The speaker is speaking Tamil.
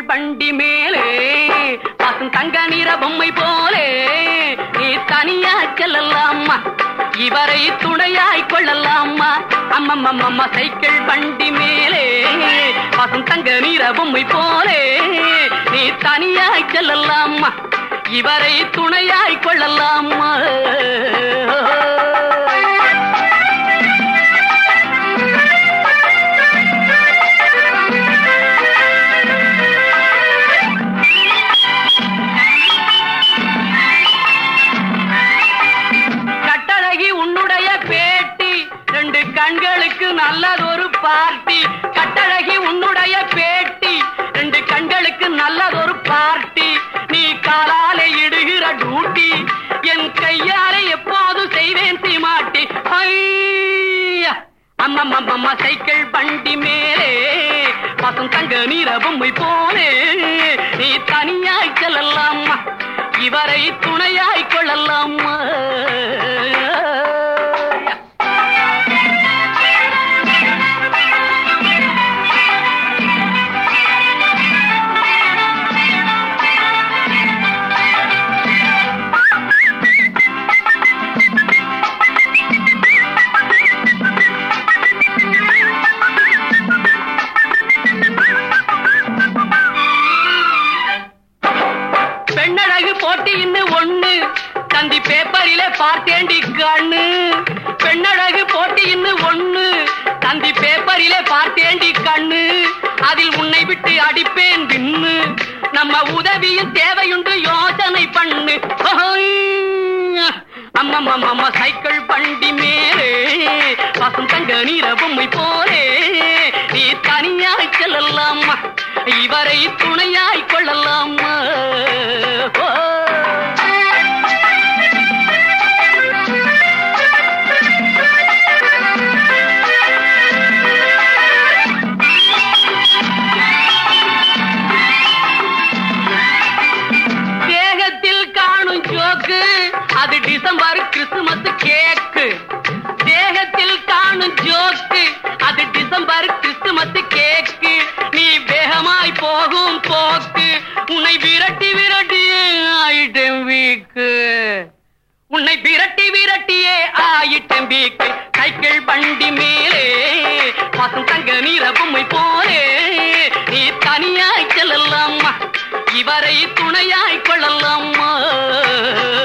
வண்டி மேலே பசும் தங்க நிற பொம்மை போலே நீ தனியா செல்லலாமா இவரை துணையாய் கொள்ளலாமா அம்மம்மம்மம்மா சைக்கிள் வண்டி மேலே பசும் தங்க நிற பொம்மை போலே நீ தனியாய் செல்லலாமா இவரை துணையாய் கொள்ளலாமா கட்டழகி உன்னுடைய பேட்டி ரெண்டு கண்களுக்கு நல்லதொரு பார்ட்டி கட்டழகி உன்னுடைய பேட்டி ரெண்டு கண்களுக்கு நல்லதொரு பார்ட்டி நீ காலாலே இடுகிற டூட்டி என் கையாலே எப்போது செய்வேன் தீமாட்டி ஐயா அம்மம்மம்மம்மா சைக்கிள் வண்டி மேலே பசும் தங்க நீர பொம்மை போலே நீ தனியாய் செல்லலாமா இவரை துணையாய் கொள்ளலாமா பெண்ணழகு போட்டின்னு ஒண்ணு தந்தி பேப்பரில பார்த்தேண்டி கண்ணு பெண்ணழகு போட்டின்னு ஒண்ணு தந்தி பேப்பரில பார்த்தேண்டி கண்ணு அதில் உன்னை விட்டு அடிப்பேன் பின்னு நம்ம உதவியும் தேவையுண்டு யோசனை பண்ணு அம்மம்மம்மம்மா சைக்கிள் வண்டி மேலே பசும் தங்க நீர பொம்மை போலே நீ தனியாய் செல்லலாமா இவரை துணையாய் கொள்ளலாமா ஓ. தேகத்தில் காணும் ஜோக்கு அது டிசம்பர் கிறிஸ்துமஸ் கேக்கு தேகத்தில் காணும் ஜோக்கு அது டிசம்பர் கிறிஸ்துமஸ் கேக்கு நீ வேகமாய் போகும் போக்கு உன்னை விரட்டி விரட்டி ஆயிட்டேன் வீக்கு உன்னை விரட்டி விரட்டியே ஆயிட்டேன் வீக்கு சைக்கிள் வண்டி மேலே பசும் தங்க நீர பொம்மை போலே நீ தனியாய் செல்லலாமா இவரை துணையாய் கொள்ளலாமா